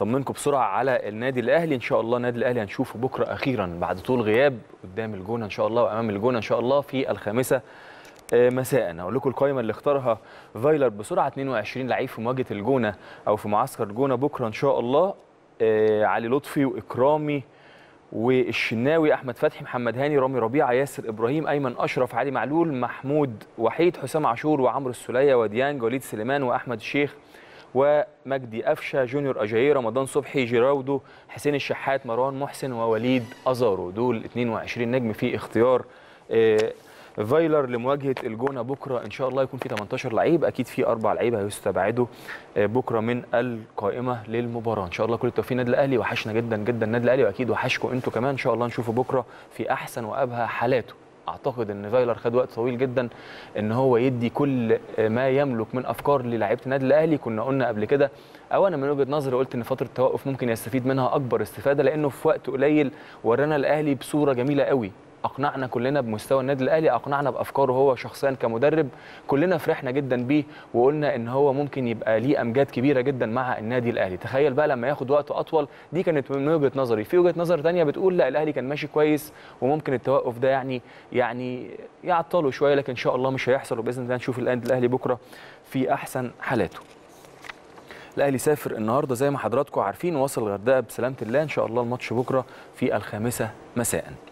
اطمنكم بسرعه على النادي الاهلي ان شاء الله النادي الاهلي هنشوفه بكره اخيرا بعد طول غياب قدام الجونه ان شاء الله وامام الجونه ان شاء الله في الخامسه آه، مساء اقول لكم القائمه اللي اختارها فايلر بسرعه 22 لعيب في مواجهه الجونه او في معسكر الجونه بكره ان شاء الله آه، علي لطفي واكرامي والشناوي احمد فتحي محمد هاني رامي ربيعه ياسر ابراهيم ايمن اشرف علي معلول محمود وحيد حسام عاشور وعمرو السوليه وديانج وليد سليمان واحمد الشيخ ومجدي قفشه جونيور اجاي رمضان صبحي جيراودو حسين الشحات مروان محسن ووليد ازارو دول 22 نجم في اختيار آه، فايلر لمواجهه الجونه بكره ان شاء الله يكون في 18 لعيب اكيد في اربع لعيبه هيستبعدوا آه، بكره من القائمه للمباراه ان شاء الله كل التوفيق النادي الاهلي وحشنا جدا جدا النادي الاهلي واكيد وحشكم انتوا كمان ان شاء الله نشوفه بكره في احسن وابهى حالاته اعتقد ان فايلر خد وقت طويل جدا ان هو يدي كل ما يملك من افكار للاعيبه النادي الاهلي كنا قلنا قبل كده او انا من وجهه نظري قلت ان فتره التوقف ممكن يستفيد منها اكبر استفاده لانه في وقت قليل ورانا الاهلي بصوره جميله قوي اقنعنا كلنا بمستوى النادي الاهلي اقنعنا بافكاره هو شخصيا كمدرب كلنا فرحنا جدا بيه وقلنا ان هو ممكن يبقى ليه امجاد كبيره جدا مع النادي الاهلي تخيل بقى لما ياخد وقت اطول دي كانت من وجهه نظري في وجهه نظر ثانيه بتقول لا الاهلي كان ماشي كويس وممكن التوقف ده يعني يعني يعطله شويه لكن ان شاء الله مش هيحصل وباذن الله نشوف النادي الاهلي بكره في احسن حالاته الاهلي سافر النهارده زي ما حضراتكم عارفين وصل الغردقه بسلامه الله ان شاء الله الماتش بكره في الخامسه مساء